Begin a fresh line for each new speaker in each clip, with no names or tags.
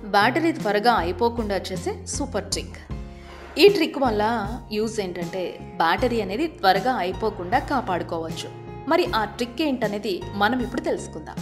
battery త్వరగా అయిపోకుండా చేసే సూపర్ ట్రిక్ ఈ ట్రిక్ వల్ల యూజ్ ఏంటంటే బ్యాటరీ అనేది త్వరగా అయిపోకుండా కాపాడుకోవచ్చు మరి ఆ ట్రిక్ ఏంటనేది మనం ఇప్పుడు తెలుసుకుందాం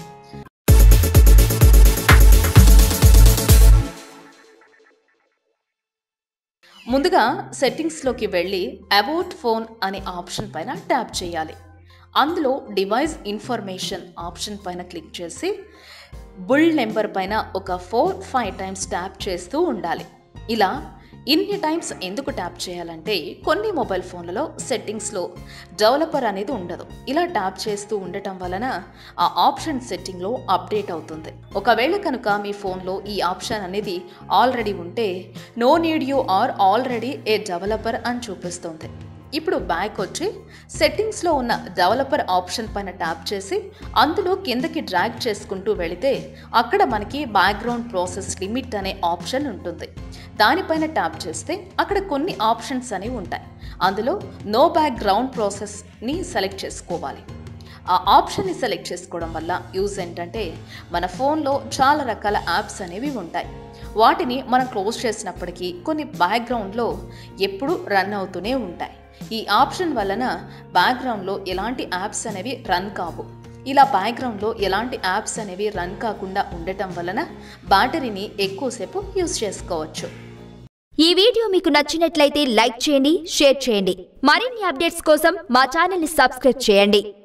ముందుగా సెట్టింగ్స్లోకి వెళ్ళి అబౌట్ ఫోన్ అనే ఆప్షన్ పైన ట్యాప్ చేయాలి అందులో డివైస్ ఇన్ఫర్మేషన్ ఆప్షన్ పైన క్లిక్ చేసి బుల్ నెంబర్ పైన ఒక ఫోర్ ఫైవ్ టైమ్స్ ట్యాప్ చేస్తూ ఉండాలి ఇలా ఇన్ని టైమ్స్ ఎందుకు ట్యాప్ చేయాలంటే కొన్ని మొబైల్ ఫోన్లలో సెట్టింగ్స్లో డెవలపర్ అనేది ఉండదు ఇలా ట్యాప్ చేస్తూ ఉండటం వలన ఆ ఆప్షన్ సెట్టింగ్లో అప్డేట్ అవుతుంది ఒకవేళ కనుక మీ ఫోన్లో ఈ ఆప్షన్ అనేది ఆల్రెడీ ఉంటే no need you are already a developer అని చూపిస్తుంది ఇప్పుడు బ్యాక్ వచ్చి సెట్టింగ్స్లో ఉన్న డెవలపర్ ఆప్షన్ పైన ట్యాప్ చేసి అందులో కిందకి డ్రాగ్ చేసుకుంటూ వెళితే అక్కడ మనకి బ్యాక్గ్రౌండ్ ప్రాసెస్ లిమిట్ అనే ఆప్షన్ ఉంటుంది దానిపైన ట్యాప్ చేస్తే అక్కడ కొన్ని ఆప్షన్స్ అనేవి ఉంటాయి అందులో నో బ్యాక్గ్రౌండ్ ప్రాసెస్ని సెలెక్ట్ చేసుకోవాలి ఆ ఆప్షన్ని సెలెక్ట్ చేసుకోవడం వల్ల యూజ్ ఏంటంటే మన ఫోన్లో చాలా రకాల యాప్స్ అనేవి ఉంటాయి వాటిని మనం క్లోజ్ చేసినప్పటికీ కొన్ని బ్యాక్గ్రౌండ్లో ఎప్పుడు రన్ అవుతూనే ఉంటాయి ఈ ఆప్షన్ వలన బ్యాక్గ్రౌండ్లో ఎలాంటి యాప్స్ అనేవి రన్ కావు ఇలా బ్యాక్గ్రౌండ్లో ఎలాంటి యాప్స్ అనేవి రన్ కాకుండా ఉండటం వలన బ్యాటరీని ఎక్కువసేపు యూజ్ చేసుకోవచ్చు
ఈ వీడియో మీకు నచ్చినట్లయితే లైక్ చేయండి షేర్ చేయండి మరిన్ని అప్డేట్స్ కోసం మా ఛానల్ని సబ్స్క్రైబ్ చేయండి